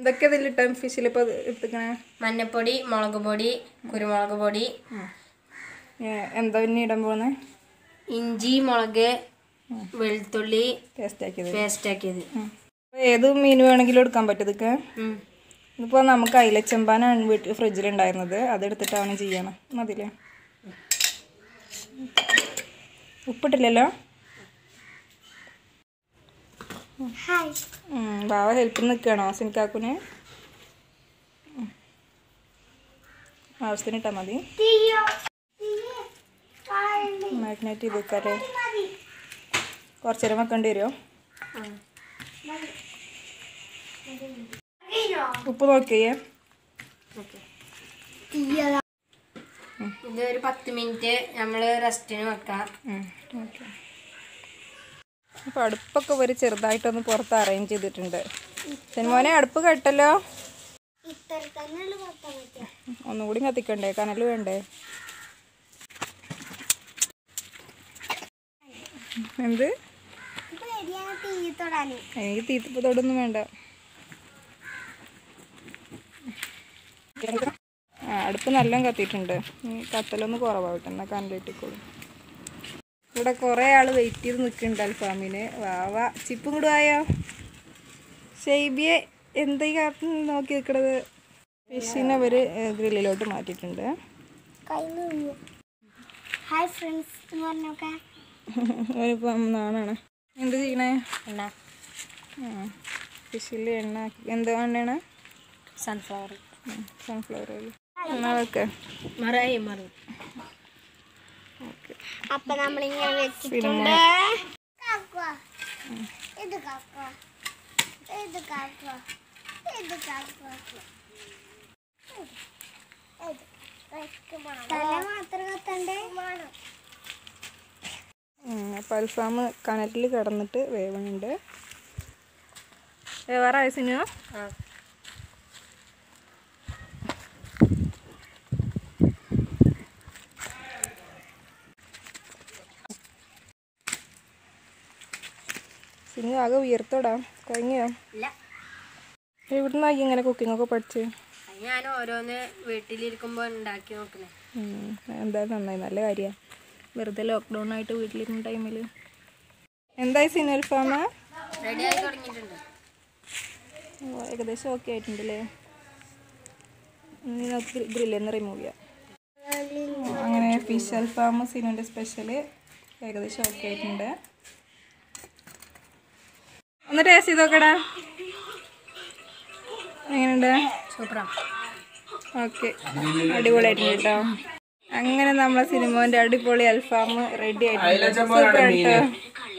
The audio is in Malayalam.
ഇതൊക്കെ ഇതിലിട്ട ഫിഷിൽ ഇപ്പോൾ എടുത്തിക്കണേ മഞ്ഞപ്പൊടി മുളക് പൊടി കുരുമുളക് പൊടി എന്താ പിന്നെ ഇടാൻ പോകുന്നത് ഇഞ്ചി മുളക് വെളുത്തുള്ളി ടേസ്റ്റ് ആക്കിയത് പേസ്റ്റ് ആക്കിയത് അപ്പോൾ ഏത് മീൻ വേണമെങ്കിലും എടുക്കാൻ പറ്റും ഇതൊക്കെ ഉം. ഇതിപ്പോൾ നമുക്ക് അയിലച്ചമ്പാനാണ് വീട്ടിൽ ഫ്രിഡ്ജിലുണ്ടായിരുന്നത് അതെടുത്തിട്ടാണ് ചെയ്യണം മതില്ലേ ഉപ്പിട്ടില്ലല്ലോ ഉം, ബാവ ഹെൽപ്പിന് നിൽക്കുകയാണോ സിനിക്കാക്കുന് ഉം. ആവശ്യത്തിന് ഇട്ടാൽ മതി മാഗ്നേറ്റ് ചെയ്ത് വെക്കാല്ലേ കുറച്ച് നേരം വെക്കേണ്ടി വരുമോ ഉപ്പ് നോക്കിയേ ഓക്കെ ഇത് ഒരു പത്ത് മിനിറ്റ് നമ്മൾ റെസ്റ്റിന് വെക്കാം ഓക്കെ അപ്പോൾ അടുപ്പൊക്കെ ഒരു ചെറുതായിട്ടൊന്ന് പുറത്ത് അറേഞ്ച് ചെയ്തിട്ടുണ്ട് സിനിമോനെ അടുപ്പ് കെട്ടല്ലോ ഒന്നുകൂടി കത്തിക്കണ്ടേ കനൽ വേണ്ടേ എന്ത് എനിക്ക് തീറ്റപ്പത്തോടൊന്നും വേണ്ട ആ അടുപ്പ് നല്ല കത്തിയിട്ടുണ്ട് ഇനി കത്തലൊന്ന് കുറവാവട്ടെ എന്നാൽ കനലിട്ടിക്കോളും ഇവിടെ കുറേ ആൾ വെയിറ്റ് ചെയ്ത് നിൽക്കുന്നുണ്ട് അൽഫാമിന് വാവ ചിപ്പും കൂടെ ആയോ ഷെയ്ബിയെ എന്താ ഈ കാലത്ത് നോക്കി നിൽക്കണത് ഫിഷിനെ അവർ ഗ്രില്ലിലോട്ട് മാറ്റിയിട്ടുണ്ട് ഹായ് ഫ്രണ്ട്സ് പറഞ്ഞോക്കെ അവരിപ്പം നാണാണ് എന്ത് ചെയ്യണേ എന്നാ ഫിഷിൽ എണ്ണ എന്താ എണ്ണയാണ് സൺഫ്ലവർ സൺഫ്ലവർ ഓയിൽ എന്നാ വെക്ക് മറായി മറു അപ്പൊ നമ്മളിങ്ങനെ വെച്ചിട്ടുണ്ട് കാക്കുവാ. ഇത് കാക്കുവാ. ഇത് കാക്കുവാ. ഇത് കാക്കുവാ. ഇത്. തല മാത്രം കത്തണ്ടേ അപ്പം അൽഫാം കനലിൽ കിടന്നിട്ട് വേവണുണ്ട് വേവാറായ സിനിമ ആ സിനിമ ആകെ ഉയർത്തോടാ കഴിഞ്ഞോ ഇല്ല എവിടുന്നായി ഇങ്ങനെ കുക്കിംഗ് ഒക്കെ പഠിച്ച് അത് ഞാൻ ഓരോന്ന് വീട്ടിലിരിക്കുമ്പോൾ ഉണ്ടാക്കി നോക്കണേ ഉം, എന്തായാലും നന്നായി നല്ല കാര്യമാണ് വെറുതെ ലോക്ക്ഡൗൺ ആയിട്ട് വീട്ടിലിരുന്ന ടൈമിൽ എന്തായി സിനിമ അൽഫാമ റെഡി ആയി തുടങ്ങിയിട്ടുണ്ട് ഓ, ഏകദേശം ഓക്കെ ആയിട്ടുണ്ടല്ലേ ഇനി നമുക്ക് ഗ്രില്ലിൽ നിന്ന് റിമൂവ് ചെയ്യാം അങ്ങനെ ഫിഷ് അൽഫാം സിനുവിൻ്റെ സ്പെഷ്യൽ ഏകദേശം ഓക്കെ ആയിട്ടുണ്ട് ഒന്ന് ടേസ്റ്റ് ചെയ്ത് നോക്കടാ എങ്ങനെയുണ്ട് സൂപ്പറാ ഓക്കെ അടിപൊളിയായിട്ടുണ്ട് കേട്ടോ അങ്ങനെ നമ്മളെ സിനിമോന്റെ അടിപൊളി അൽഫാം റെഡി ആയിട്ടുണ്ട് സൂപ്പർ കേട്ടോ